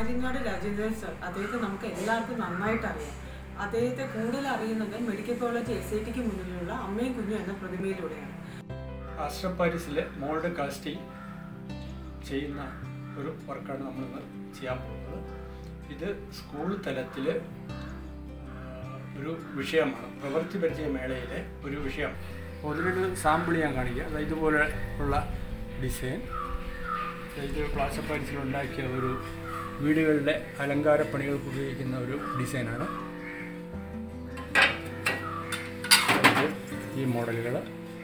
ആര്യങ്ങാട് Rajendran sir അദ്ദേഹത്തെ നമുക്ക് എല്ലാവർക്കും നന്നായിട്ട് അറിയാം അദ്ദേഹത്തെ കൂടുതൽ അറിയുന്നത് മെഡിക്കൽ കോളേജ് എസ് ഐ ടിക്ക് മുന്നിലുള്ള അമ്മയും കുഞ്ഞും എന്ന പ്രതിമയിലൂടെയാണ് ആശ്രം പാരീസിലെ മോൾഡ് കാസ്റ്റിംഗ് ചെയ്യുന്ന ഒരു വർക്കാണ് നമ്മളിന്ന് ചെയ്യാൻ പോകുന്നത് ഇത് സ്കൂൾ തലത്തിൽ ഒരു വിഷയമാണ് പ്രവൃത്തി പരിചയ മേളയിലെ ഒരു വിഷയം അതിലൊരു സാമ്പിൾ ഞാൻ കാണിക്കാം അതായത് ഇതുപോലെ ഉള്ള ഡിസൈൻ ഇത് പ്ലാസ്റ്റർ പാരീസിൽ ഉണ്ടാക്കിയ ഒരു വീടുകളുടെ അലങ്കാര പണികൾക്ക് ഉപയോഗിക്കുന്ന ഒരു ഡിസൈനാണ് ഇത് ഈ മോഡലുകൾ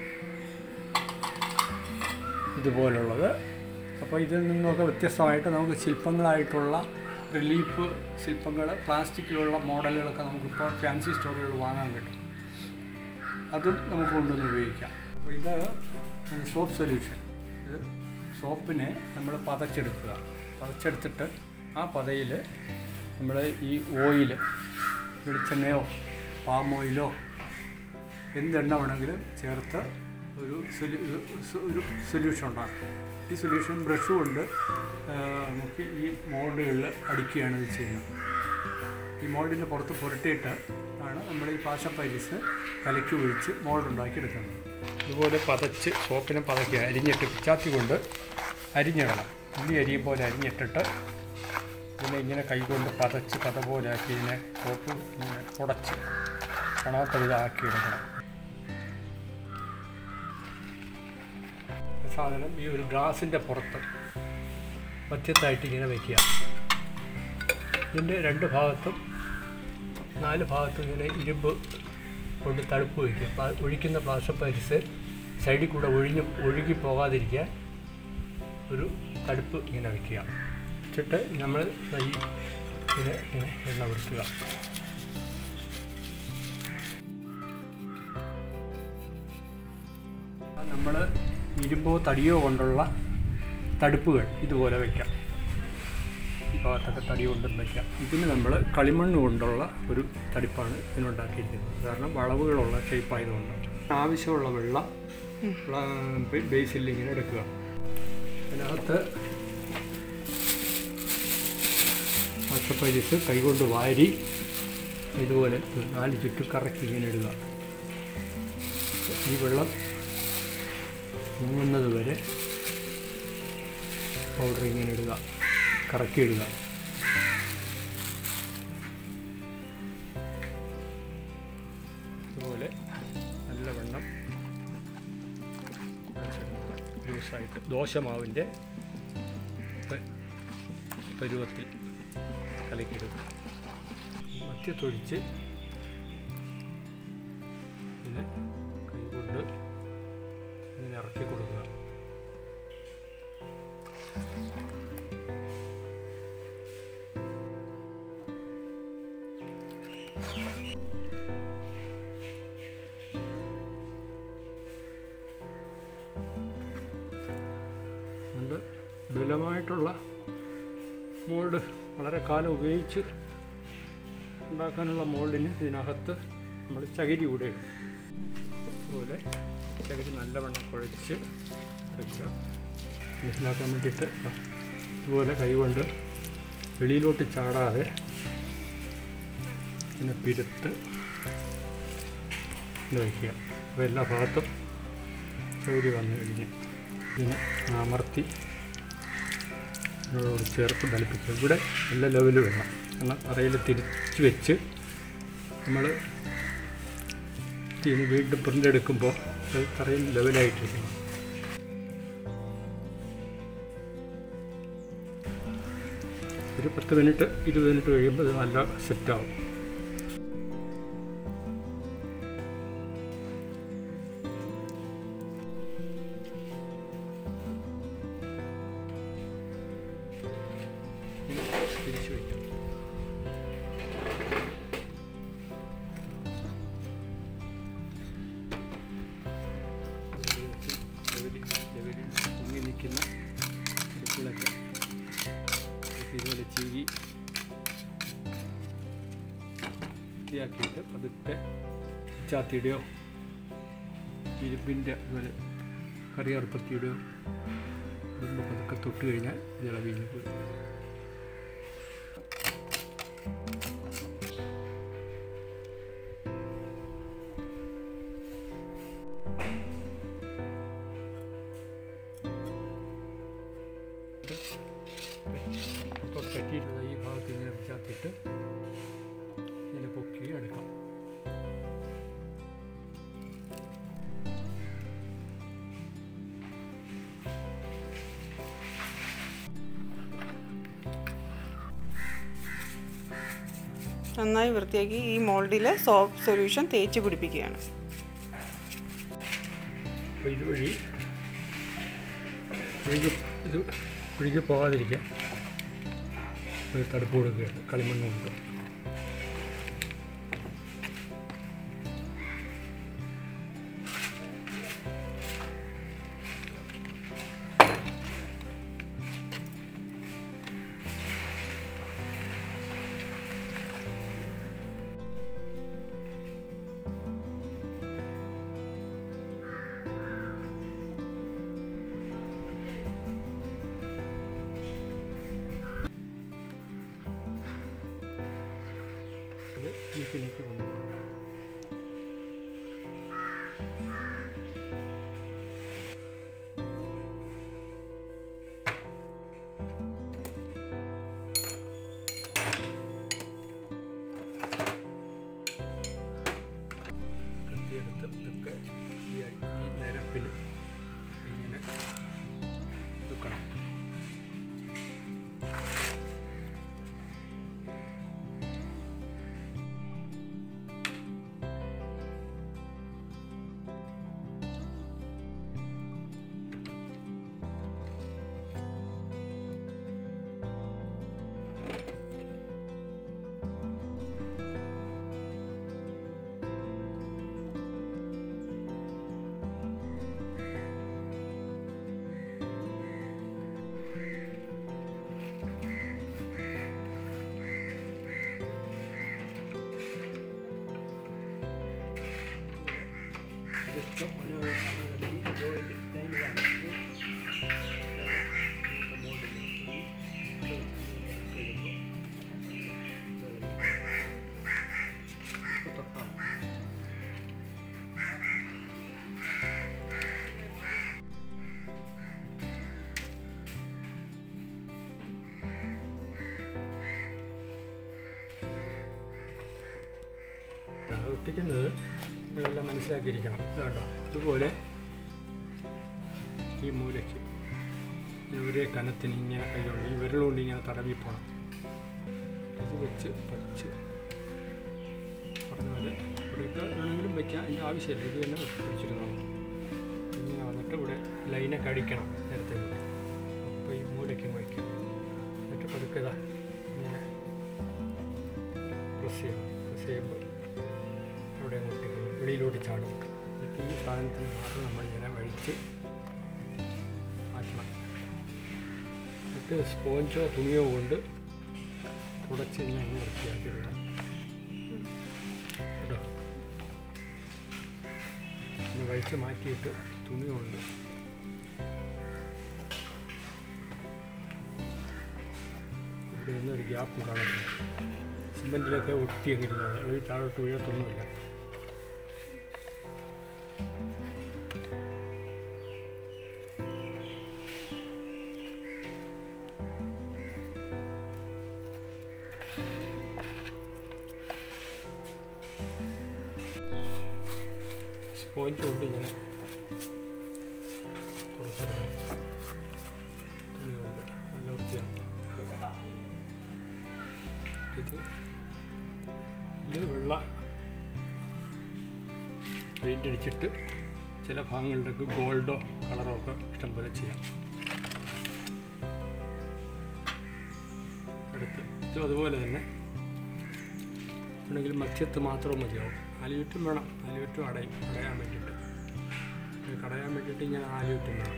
ഇതുപോലുള്ളത് അപ്പോൾ ഇതിൽ നിന്നൊക്കെ വ്യത്യസ്തമായിട്ട് നമുക്ക് ശില്പങ്ങളായിട്ടുള്ള റിലീഫ് ശില്പങ്ങൾ പ്ലാസ്റ്റിക്കിലുള്ള മോഡലുകളൊക്കെ നമുക്കിപ്പോൾ ഫാൻസി സ്റ്റോറുകളിൽ വാങ്ങാൻ കിട്ടും അതും നമുക്ക് കൊണ്ടുവന്ന് ഉപയോഗിക്കാം അപ്പോൾ ഇത് സോപ്പ് സൊല്യൂഷൻ ഇത് സോപ്പിനെ നമ്മൾ പതച്ചെടുക്കുക പതച്ചെടുത്തിട്ട് ആ പതയിൽ നമ്മൾ ഈ ഓയിൽ വെളിച്ചെണ്ണയോ പാം ഓയിലോ എന്തെണ്ണ വേണമെങ്കിലും ചേർത്ത് ഒരു സൊല്യൂ ഒരു സൊല്യൂഷൻ ഉണ്ടാക്കും ഈ സൊല്യൂഷൻ ബ്രഷ് കൊണ്ട് ആ, നമുക്ക് ഈ മോൾഡുകളിൽ അടിക്കുകയാണ് ഇത് ചെയ്യുന്നത് ഈ മോൾഡിൻ്റെ പുറത്ത് പുരട്ടിയിട്ട് ആണ് നമ്മൾ ഈ പാശ പൈരിസ് കലക്കി ഒഴിച്ച് മോൾഡ് ഉണ്ടാക്കിയെടുക്കുന്നത് ഇതുപോലെ പതച്ച് സോപ്പിനെ പതക്കുക അരിഞ്ഞിട്ട് പിച്ചാത്തി കൊണ്ട് അരിഞ്ഞിടണം ഉള്ളി അരിയും പോലെ അരിഞ്ഞിട്ടിട്ട് പിന്നെ ഇങ്ങനെ കൈകൊണ്ട് പതച്ച് പത പോലെ ആക്കി ഇതിനെ സോപ്പ് ഇങ്ങനെ ഉടച്ച് കാണാത്ത വിധമാക്കി എടുക്കണം സാധനം ഈ ഒരു ഗ്ലാസിൻ്റെ പുറത്ത് മധ്യത്തായിട്ട് ഇങ്ങനെ വയ്ക്കുക ഇതിൻ്റെ രണ്ട് ഭാഗത്തും നാല് ഭാഗത്തും ഇങ്ങനെ ഇരുമ്പ് കൊണ്ട് തടുപ്പ് വയ്ക്കുക പ്ലാ- ഒഴിക്കുന്ന പ്ലാസ്റ്റർ പാരിസ് സൈഡിൽ കൂടെ ഒഴിഞ്ഞ് ഒഴുകി പോകാതിരിക്കാൻ ഒരു തടുപ്പ് ഇങ്ങനെ വയ്ക്കുക വെച്ചിട്ട് നമ്മൾ ഈ ഇങ്ങനെ ഇങ്ങനെ എണ്ണ വൃത്തുക നമ്മൾ ഇരുമ്പോ തടിയോ കൊണ്ടുള്ള തടുപ്പുകൾ ഇതുപോലെ വയ്ക്കാം ഈ ഭാഗത്തൊക്കെ തടി കൊണ്ടും വയ്ക്കാം ഇതിന് നമ്മൾ കളിമണ്ണ് കൊണ്ടുള്ള ഒരു തടിപ്പാണ് ഇതിനുണ്ടാക്കിയിരിക്കുന്നത് കാരണം വളവുകളുള്ള ഷേപ്പായതുകൊണ്ട് ആവശ്യമുള്ള വെള്ളം പ്ല- ബേസിൽ ഇങ്ങനെ എടുക്കുക അതിനകത്ത് പച്ചപ്പരിസ് കൈകൊണ്ട് വാരി ഇതുപോലെ നാല് ചുറ്റും കറക്കി ഇങ്ങനെ ഇടുക ഈ വെള്ളം മുങ്ങുന്നത് വരെ പൗഡർ ഇങ്ങനെ ഇടുക കറക്കി ഇടുക അതുപോലെ നല്ലവണ്ണം ലൂസായിട്ട് ദോശമാവിൻ്റെ പ- പരുവത്തിൽ കലക്കിയിടുക മധ്യത്തൊഴിച്ച് ഇത് കൈകൊണ്ട് ഇങ്ങനെ ഇറക്കി കൊടുക്കുക നല്ല ബലമായിട്ടുള്ള മോൾഡ് വളരെ കാലം ഉപയോഗിച്ച് ഉണ്ടാക്കാനുള്ള മോൾഡിന് ഇതിനകത്ത് നമ്മൾ ചകിരി കൂടെ ഇടും അതുപോലെ ചകിരി നല്ലവണ്ണം കുഴച്ച് വയ്ക്കുക മനസ്സിലാക്കാൻ വേണ്ടിയിട്ട് ദാ ഇതുപോലെ കൈകൊണ്ട് വെളിയിലോട്ട് ചാടാതെ ഇങ്ങനെ പിരുത്ത് ഇങ്ങനെ വയ്ക്കുക അപ്പോൾ എല്ലാ ഭാഗത്തും ചകിരി വന്നു കഴിഞ്ഞ് ഇതിനെ അമർത്തി ഇതിനോട് ചേർത്ത് ബലിപ്പിക്കുക ഇവിടെ നല്ല ലെവൽ വേണം കാരണം തറയിൽ തിരിച്ച് വെച്ച് നമ്മൾ ഇതിന് വീണ്ടും പ്രിൻ്റ് എടുക്കുമ്പോൾ അത് തറയിൽ ലെവലായിട്ടിരിക്കണം ഒരു പത്ത് മിനിറ്റ് ഇരുപത് മിനിറ്റ് കഴിയുമ്പോൾ ഇത് നല്ല സെറ്റാവും തിരിച്ചു വയ്ക്കാം ലെവലിൽ ലെവലിൽ പൊങ്ങി നിൽക്കുന്ന അടുപ്പിലൊക്കെ ഇതുപോലെ ചീകി വൃത്തിയാക്കിയിട്ട് പതുക്കെ ചാത്തിയുടെയോ ഇരുമ്പിൻ്റെ അതുപോലെ കറിയറുപ്പത്തിയുടെയോ ഇടുമ്പോൾ പതുക്കെ തൊട്ട് കഴിഞ്ഞാൽ ഇളവിഞ്ഞ് പോയി ഇതിനകത്തിട്ട് ഇങ്ങനെ പൊക്കി എടുക്കാം നന്നായി വൃത്തിയാക്കി ഈ മോൾഡിൽ സോപ്പ് സൊല്യൂഷൻ തേച്ച് പിടിപ്പിക്കുകയാണ് അപ്പോൾ ഇതുവഴി ഒഴുകി ഇത് ഒഴുകി പോകാതിരിക്കാൻ ഒരു തടുപ്പ് കൊടുക്കുകയാണ് കളിമണ്ണ് കൊണ്ട് ഇത് വീട്ടിലേക്ക് കൊണ്ടുപോകും കത്തിയെടുത്ത് ഇതൊക്കെ ഈ അടി- ഈ നിരപ്പിൽ ഇങ്ങനെ വെക്കണം ഇതൊക്കെ ഒരു ഈ ജോയിന്റ് ലൈനിലാണ് ഒട്ടിക്കുന്നത് ഇതെല്ലാം മനസ്സിലാക്കിയിരിക്കണം ഇതുണ്ടോ ഇതുപോലെ ഈ മൂലയ്ക്ക് ഈ ഒരേ കനത്തിന് ഇങ്ങനെ കൈകൊണ്ട് ഈ വിരലുകൊണ്ട് ഇങ്ങനെ തടവി പോകണം ഇത് വെച്ച് പഠിച്ച് പറഞ്ഞ പോലെ ഇവിടെയൊക്കെ വേണമെങ്കിലും വയ്ക്കാം അതിൻ്റെ ആവശ്യമില്ല ഇത് തന്നെ പിടിച്ചിരുന്നു ഇങ്ങനെ വന്നിട്ട് ഇവിടെ ലൈനൊക്കെ അടിക്കണം നേരത്തെ കൊണ്ട് അപ്പോൾ ഈ മൂലയ്ക്ക് വയ്ക്കാം എന്നിട്ട് പതുക്കെ ഇതാ ഇങ്ങനെ പ്രസ് ചെയ്യണം പ്രസ് ചെയ്യുമ്പോൾ അവിടെ അങ്ങോട്ട് വെളിയിലോട്ട് ചാടും എന്നിട്ട് ഈ സാധനത്തിന് മാത്രം നമ്മളിങ്ങനെ വഴിച്ച് മാറ്റണം എന്നിട്ട് സ്പോഞ്ചോ തുണിയോ കൊണ്ട് തുടച്ച് ഇങ്ങനെ അങ്ങ് വൃത്തിയാക്കി വിടണം കേട്ടോ ഇനി വഴിച്ച് മാറ്റിയിട്ട് തുണി കൊണ്ട് ഇവിടെ നിന്ന് ഒരു ഗ്യാപ്പ് കാണുന്നു സിമെൻറ്റിലൊക്കെ ഒട്ടിയൊക്കെ ഇരുന്നത് ഒരു താഴോട്ട് വീഴത്തൊന്നുമില്ല സ്പോഞ്ച് കൊണ്ട് ഇങ്ങനെ തുടച്ചിടണം. തുണി കൊണ്ട് നല്ല വൃത്തിയാണ് ഇത് ഇത് വെള്ള പെയിൻ്റ് അടിച്ചിട്ട് ചില ഭാഗങ്ങളിലൊക്കെ ഗോൾഡോ കളറോ ഒക്കെ ഇഷ്ടംപോലെ ചെയ്യാം അടുത്ത് ഇതും അതുപോലെ തന്നെ ആണെങ്കിൽ മധ്യത്ത് മാത്രം മതിയാവും ആലുചുറ്റും വേണം ആലുചുറ്റും അടയും അടയാൻ വേണ്ടിയിട്ട് ഇത് കടയാൻ വേണ്ടിയിട്ട് ഇങ്ങനെ ആലുചുറ്റും വേണം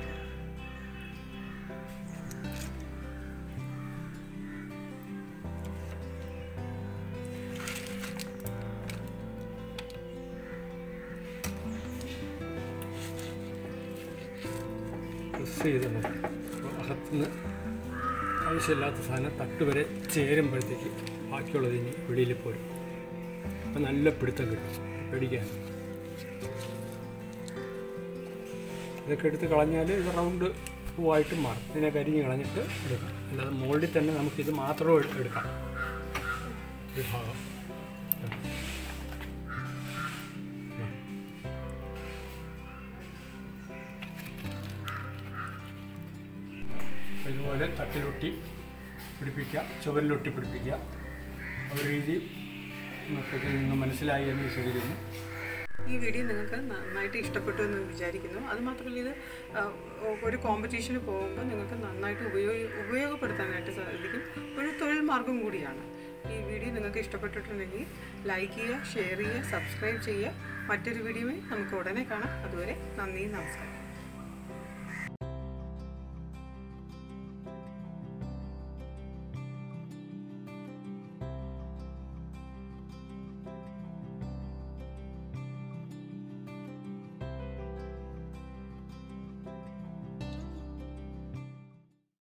പ്രസ് ചെയ്ത് നോക്കും അപ്പോൾ അകത്തുനിന്ന് ആവശ്യമില്ലാത്ത സാധനം തട്ട് വരെ ചേരുമ്പോഴത്തേക്ക് ബാക്കിയുള്ളത് ഇനി വെളിയിൽ പോരും അപ്പം നല്ല പിടുത്തം കിട്ടും പേടിക്കാൻ ഇതൊക്കെ എടുത്ത് കളഞ്ഞാൽ ഇത് റൗണ്ട് പൂവായിട്ട് മാറും ഇതിനെ കരിഞ്ഞ് കളഞ്ഞിട്ട് എടുക്കാം അല്ലാതെ മോൾഡിൽ തന്നെ നമുക്കിത് മാത്രം എടു- എടുക്കാം ഒരു ഭാഗം ഇതുപോലെ തട്ടിലൊട്ടി പിടിപ്പിക്കുക ചുവരിലൊട്ടി പിടിപ്പിക്കുക ആ ഒരു രീതി നമുക്ക് ഇതിൽ നിന്ന് മനസ്സിലായി എന്ന് വിശ്വസിക്കുന്നു ഈ വീഡിയോ നിങ്ങൾക്ക് നന്നായിട്ട് ഇഷ്ടപ്പെട്ടു എന്ന് വിചാരിക്കുന്നു അതുമാത്രമല്ല ഇത് ആ, ഒരു കോമ്പറ്റീഷന് പോകുമ്പോൾ നിങ്ങൾക്ക് നന്നായിട്ട് ഉപയോഗ ഉപയോഗപ്പെടുത്താനായിട്ട് സാധിക്കും ഒരു തൊഴിൽ മാർഗം കൂടിയാണ് ഈ വീഡിയോ നിങ്ങൾക്ക് ഇഷ്ടപ്പെട്ടിട്ടുണ്ടെങ്കിൽ ലൈക്ക് ചെയ്യുക ഷെയർ ചെയ്യുക സബ്സ്ക്രൈബ് ചെയ്യുക മറ്റൊരു വീഡിയോയിൽ നമുക്ക് ഉടനെ കാണാം അതുവരെ നന്ദി നമസ്കാരം